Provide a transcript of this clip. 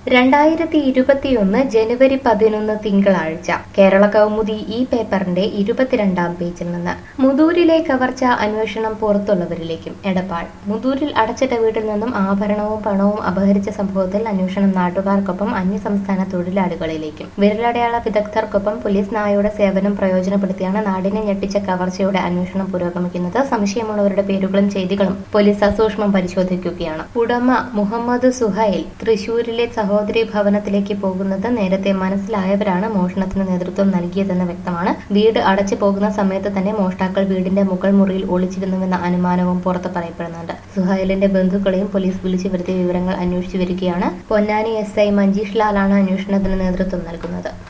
രണ്ടായിരത്തി ഇരുപത്തിയൊന്ന് ജനുവരി പതിനൊന്ന് തിങ്കളാഴ്ച കേരള കൗമുദി ഈ പേപ്പറിന്റെ ഇരുപത്തിരണ്ടാം പേജിൽ നിന്ന് മുതൂരിലെ കവർച്ച അന്വേഷണം പുറത്തുള്ളവരിലേക്കും എടപ്പാൾ മുതൂരിൽ അടച്ചിട്ട വീട്ടിൽ നിന്നും ആഭരണവും പണവും അപഹരിച്ച സംഭവത്തിൽ അന്വേഷണം നാട്ടുകാർക്കൊപ്പം അന്യസംസ്ഥാന തൊഴിലാളികളിലേക്കും വിരലടയാള വിദഗ്ധർക്കൊപ്പം പോലീസ് നായയുടെ സേവനം പ്രയോജനപ്പെടുത്തിയാണ് നാടിനെ ഞെട്ടിച്ച കവർച്ചയുടെ അന്വേഷണം പുരോഗമിക്കുന്നത് സംശയമുള്ളവരുടെ പേരുകളും ചെയ്തികളും പോലീസ് സസൂക്ഷ്മം പരിശോധിക്കുകയാണ് ഉടമ മുഹമ്മദ് സുഹൈൽ തൃശൂരിലെ സഹോദരി ഭവനത്തിലേക്ക് പോകുന്നത് നേരത്തെ മനസ്സിലായവരാണ് മോഷണത്തിന് നേതൃത്വം നൽകിയതെന്ന് വ്യക്തമാണ് വീട് അടച്ചു പോകുന്ന സമയത്ത് തന്നെ മോഷ്ടാക്കൾ വീടിന്റെ മുകൾ മുറിയിൽ ഒളിച്ചിരുന്നുവെന്ന അനുമാനവും പുറത്ത് പറയപ്പെടുന്നുണ്ട് സുഹൈലിന്റെ ബന്ധുക്കളെയും പോലീസ് വിളിച്ചു വരുത്തിയ വിവരങ്ങൾ അന്വേഷിച്ചു വരികയാണ് പൊന്നാനി എസ് ഐ മഞ്ജീഷ് ലാലാണ് അന്വേഷണത്തിന് നേതൃത്വം നൽകുന്നത്